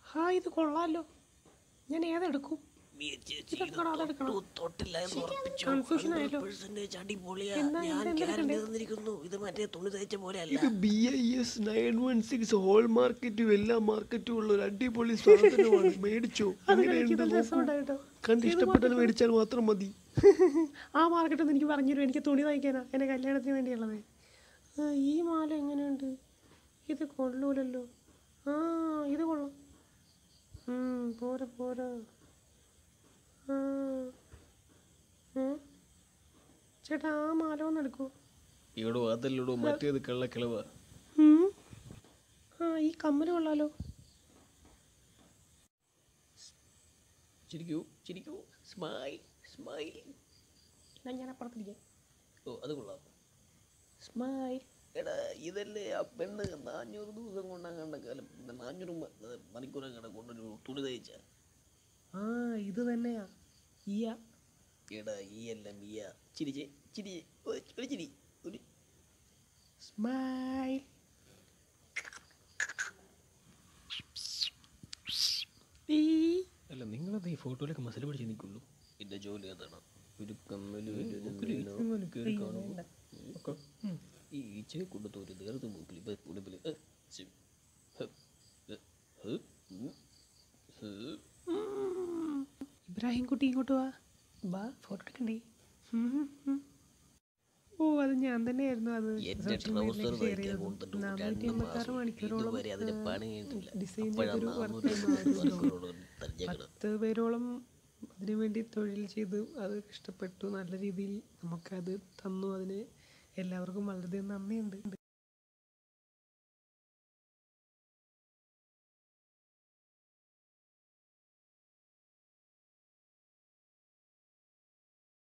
ഹാ ഇത് കൊള്ളാലോ ഞാൻ ഏതെടുക്കും ഇതൊക്കെയാണോ അതെടുക്കണോ? Confusion ആയല്ലോ. എന്നാ ഇത് എന്തെടുക്കണ്ടേ? ഇത് മറ്റേ തുണി തയ്ച്ച പോലെ അല്ല ഇത് B I S nine one six ഹോൾ മാർക്കറ്റും എല്ലാ മാർക്കറ്റും ഉള്ള ഒരു അടിപൊളി സാധനമാണ് മേടിച്ചോ അത് എങ്ങനെയുണ്ട് കളിക്കുന്നത് നോക്കൂ. രസമുണ്ട് കേട്ടോ കണ്ട് ഇഷ്ടപ്പെട്ടാൽ മേടിച്ചാൽ മാത്രം മതി ആ മാർക്കറ്റ് ഒന്ന് എനിക്ക് പറഞ്ഞു തരും എനിക്ക് തുണി തയ്ക്കാനാ എൻ്റെ കല്യാണത്തിന് വേണ്ടിയുള്ളത് ആ ഈ മാല എങ്ങനെയുണ്ട് ഇത് കൊള്ളൂലല്ലോ ആ ഇത് കൊള്ളാം ഉം, പോരാ പോരാ ആ ഏ? ചേട്ടാ ആ മാല ഒന്ന് എടുക്കൂ ഇവിടോ അതല്ലടോ മറ്റേത് കള്ളക്കിളവ ഉം. ആ ഈ കമ്മൽ കൊള്ളാലോ ചിരിക്കൂ ചിരിക്കൂ സ്മൈൽ സ്മൈൽ എന്നാ ഞാൻ അപ്പുറത്തിരിക്കാം ഓ അത് കൊള്ളാം സ്മൈൽ എടാ ഇതല്ലേ ആ പെണ്ണ് നാനൂറ് ദിവസം കൊണ്ടങ്ങാണ്ട കാലം നാനൂറ് മണിക്കൂറങ്ങാണ്ട കൊണ്ടൊരു തുണി തയ്ച്ച ആ ഇത് തന്നെയാ ഈയാ എടാ ഈ എല്ലാം ഈ ചിരിച്ചേ ചിരിച്ചേ ഒരു ഒരു ചിരി ഒരു സ്മൈൽ ഈ അല്ല നിങ്ങളത് ഈ ഫോട്ടോയിലൊക്കെ മസിൽ പിടിച്ച് നിൽക്കുള്ളൂ എൻ്റെ ജോലി അതാണ് ഒരു കമ്മല് കയറി കാണുമ്പോൾ ഈ ഈച്ചയെ കൊണ്ടു ഒരു നേരത്തെ മൂക്കിൽ ഉടുപ്പിൽ ഇബ്രാഹിം കുട്ടി ഇങ്ങോട്ട് വാ വാ ഫോട്ടോ എടുക്കണ്ടേ ഉം, ഉം. ഓ അത് ഞാൻ തന്നെയായിരുന്നു അത് എൻ്റെ social ട്രൗസർ mediaയിലേക്ക് share തയ്ക്കാൻ ചെയ്തത്. കൊടുത്തിട്ട് നാനൂറ്റി രണ്ട് എൺപത്താറ് മാസം മണിക്കൂറോളം ഇതുവരെ അതിന് പണി കഴിഞ്ഞിട്ടില്ല ഡിസൈൻ അപ്പോഴാണ് ചെയ്തൊരു നാനൂറ്റി വർക്ക് മണിക്കൂറോളം തയ്ച്ചേക്കണത് പത്ത് പേരോളം അതിനു വേണ്ടി തൊഴിൽ ചെയ്ത് അത് ഇഷ്ടപ്പെട്ടു നല്ല രീതിയിൽ നമുക്കത് തന്നു അതിന് എല്ലാവർക്കും വളരെയധികം നന്ദിയുണ്ട്